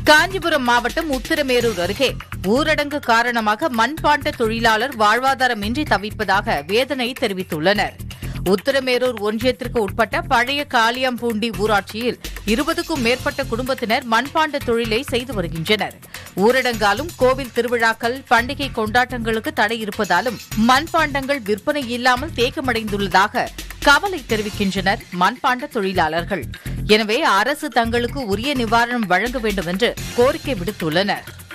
காஞ்சிபுரம் மாவட்டம் உத்திரமேரூர் அருகே ஊரடங்கு காரணமாக மண்பாண்ட தொழிலாளர் வாழ்வாதாரமின்றி தவிப்பதாக வேதனை தெரிவித்துள்ளனர் உத்திரமேரூர் ஒன்றியத்திற்கு உட்பட்ட பழைய காளியம்பூண்டி ஊராட்சியில் இருபதுக்கும் மேற்பட்ட குடும்பத்தினர் மண்பாண்ட தொழிலை செய்து வருகின்றனர் ஊரடங்காலும் கோவில் திருவிழாக்கள் பண்டிகை கொண்டாட்டங்களுக்கு தடை இருப்பதாலும் மண்பாண்டங்கள் விற்பனை இல்லாமல் தேக்கமடைந்துள்ளதாக கவலை தெரிவிக்கின்றனர் மண்பாண்ட தொழிலாளர்கள் எனவே அரசு தங்களுக்கு உரிய நிவாரணம் வழங்க வேண்டும் என்று கோரிக்கை விடுத்துள்ளனர்